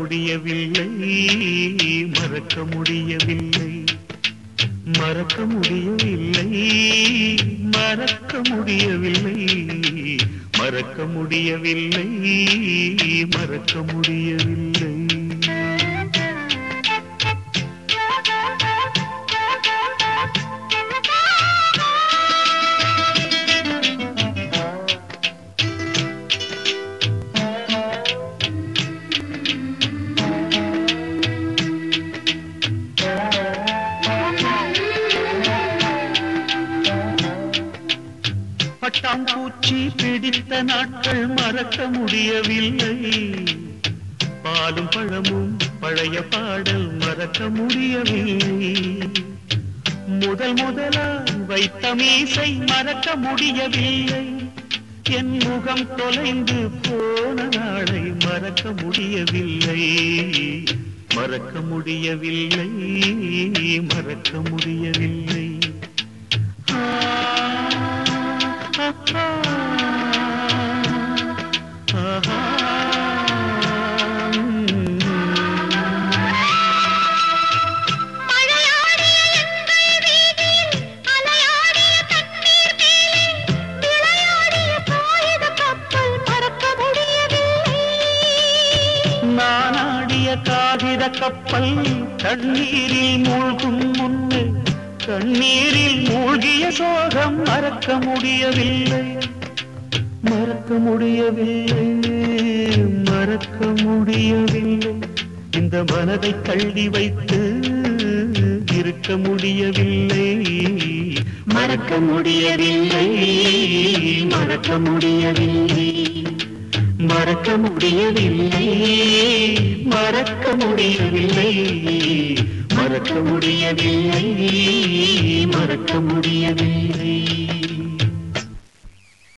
முடியவில்லை மறக்க முடியவில்லை மறக்க முடியவில்லை மறக்க முடியவில்லை மறக்க முடியவில்லை மறக்க முடியவில்லை பட்டாம்பூச்சி பிடித்த நாட்கள் மறக்க முடியவில்லை பாலும் பழமும் பழைய பாடல் மறக்க முடியவில்லை முதல் முதலாய் வைத்த மீசை மறக்க முடியவில்லை என் முகம் தொலைந்து போன நாளை மறக்க முடியவில்லை மறக்க முடியவில்லை மறக்க முடியவில்லை மழையாடிய எங்கள் வீதியில் அலையாடிய தண்ணீர் மேலே விளையாடிய காகித கப்பல் மறக்க முடியவில்லை நானாடிய காகித கப்பல் தண்ணீரில் மூழ்கும் முன்னே கண்ணீரில் மூழ்கிய சோகம் மறக்க முடியவில்லை மறக்க முடியவில்லை மறக்க முடியவில்லை இந்த மனதை தள்ளி வைத்து இருக்க முடியவில்லை மறக்க முடியவில்லை மறக்க முடியவில்லை மறக்க முடியவில்லை மறக்க முடியவில்லை மறக்க முடியவில்லை மறக்க முடியவில்லை